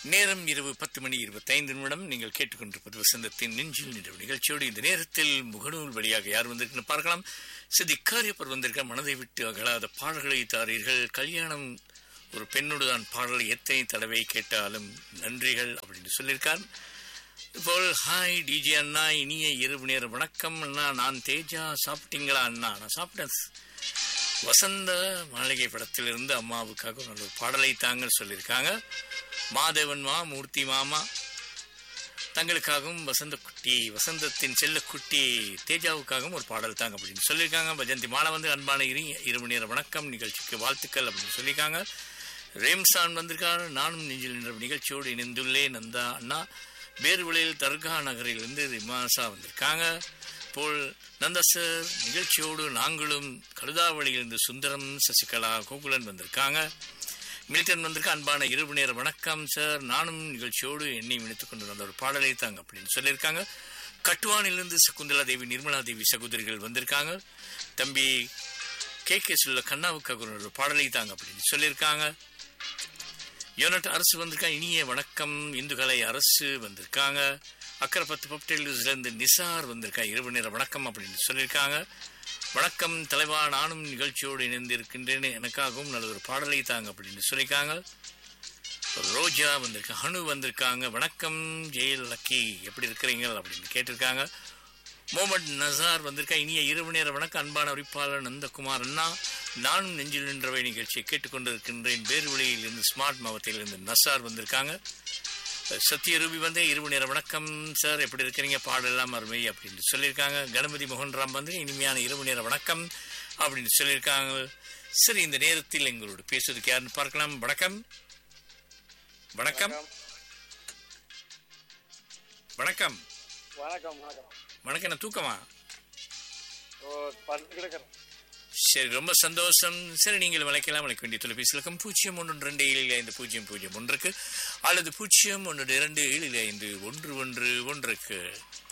நேரம் இரவு பத்து மணி இருபத்தைந்து நிமிடம் நீங்கள் கேட்டுக்கொண்டிருப்பது வசந்தத்தின் நெஞ்சில் நின்று நிகழ்ச்சியோடு இந்த நேரத்தில் முகநூல் வழியாக யார் வந்திருக்குன்னு பார்க்கலாம் சிதி காரியப்பர் வந்திருக்க மனதை விட்டு அகலாத பாடல்களை தாரீர்கள் கல்யாணம் ஒரு பெண்ணோடு தான் பாடலை எத்தனை தடவை கேட்டாலும் நன்றிகள் அப்படின்னு சொல்லியிருக்கார் இப்போல் ஹாய் டிஜே அண்ணா இனிய இரவு நேர வணக்கம் அண்ணா நான் தேஜா சாப்பிட்டீங்களா அண்ணா நான் சாப்பிட்டேன் வசந்த மாளிகை படத்திலிருந்து அம்மாவுக்காக ஒரு நல்ல ஒரு பாடலை தாங்க சொல்லியிருக்காங்க மாதேவன் மா மூர்த்தி மாமா தங்களுக்காகவும் வசந்த குட்டி வசந்தத்தின் செல்லக்குட்டி தேஜாவுக்காகவும் ஒரு பாடல் தாங்க அப்படின்னு சொல்லியிருக்காங்க பஜந்தி மாலை வந்து அன்பான இரு இரவு நேர வணக்கம் நிகழ்ச்சிக்கு வாழ்த்துக்கள் அப்படின்னு சொல்லியிருக்காங்க ரேம்சான் வந்திருக்காரு நானும் நெஞ்சில் என்ற நிகழ்ச்சியோடு இணைந்துள்ளேன் நந்தா அண்ணா பேர்வழியில் தர்கா நகரிலிருந்து ரிமாசா வந்திருக்காங்க போல் நந்தா சார் நிகழ்ச்சியோடு நாங்களும் கழுதாவளியிலிருந்து சுந்தரம் சசிகலா கோகுலன் வந்திருக்காங்க மில்டன் வந்திருக்க அன்பான இரவு நேர வணக்கம் சார் நானும் நிகழ்ச்சியோடு என்னை இணைத்துக் கொண்டு வந்த ஒரு பாடலை தாங்க அப்படின்னு சொல்லியிருக்காங்க கட்டுவானிலிருந்து சகுந்தலா தேவி நிர்மலா தேவி சகோதரிகள் வந்திருக்காங்க தம்பி கே கே சொல்ல கண்ணாவுக்காக ஒரு பாடலை தாங்க அப்படின்னு சொல்லியிருக்காங்க யோனட் அரசு வந்திருக்காங்க இனிய வணக்கம் இந்துக்கலை அரசு வந்திருக்காங்க அக்கறை பத்து பப்டேலிருந்து நிசார் வந்திருக்காங்க இரவு நேர வணக்கம் அப்படின்னு சொல்லியிருக்காங்க வணக்கம் தலைவா நானும் நிகழ்ச்சியோடு இணைந்திருக்கின்றேன் எனக்காகவும் நல்ல ஒரு பாடலை தாங்க அப்படின்னு சொல்லியிருக்காங்க ரோஜா வந்திருக்காங்க ஹனு வந்திருக்காங்க வணக்கம் ஜெயல் லக்கி எப்படி இருக்கிறீங்க அப்படின்னு கேட்டிருக்காங்க முகமது நசார் வந்திருக்கா இனிய இரவு நேர வணக்கம் அன்பான உரிப்பாளர் நந்தகுமார் அண்ணா நானும் நெஞ்சில் நின்றவை நிகழ்ச்சியை கேட்டுக்கொண்டிருக்கின்றேன் பேர்வழியிலிருந்து ஸ்மார்ட் மாவட்டத்திலிருந்து நசார் வந்திருக்காங்க சத்யரூபி வந்து இரவு நேர வணக்கம் சார் எப்படி இருக்கிறீங்க பாடலாம் அருமை அப்படின்னு சொல்லியிருக்காங்க கணபதி மோகன்ராம் வந்து இனிமையான இரவு நேர வணக்கம் அப்படின்னு சொல்லியிருக்காங்க சரி இந்த நேரத்தில் எங்களோட பேசுறதுக்கு யாருன்னு பார்க்கலாம் வணக்கம் வணக்கம் வணக்கம் வணக்கம் வணக்கம் வணக்கம் என்ன தூக்கமா ஓ படுத்து கிடக்கிறேன் சரி ரொம்ப சந்தோஷம் சரி நீங்கள் வளைக்கலாம் வளைக்க வேண்டிய தொலைபேசி இலக்கம் பூஜ்ஜியம் ஒன்று ரெண்டு ஏழு ஐந்து பூஜ்ஜியம் பூஜ்ஜியம் ஒன்றுக்கு அல்லது பூஜ்ஜியம் ஒன்று இரண்டு ஏழு ஐந்து ஒன்று ஒன்று ஒன்றுக்கு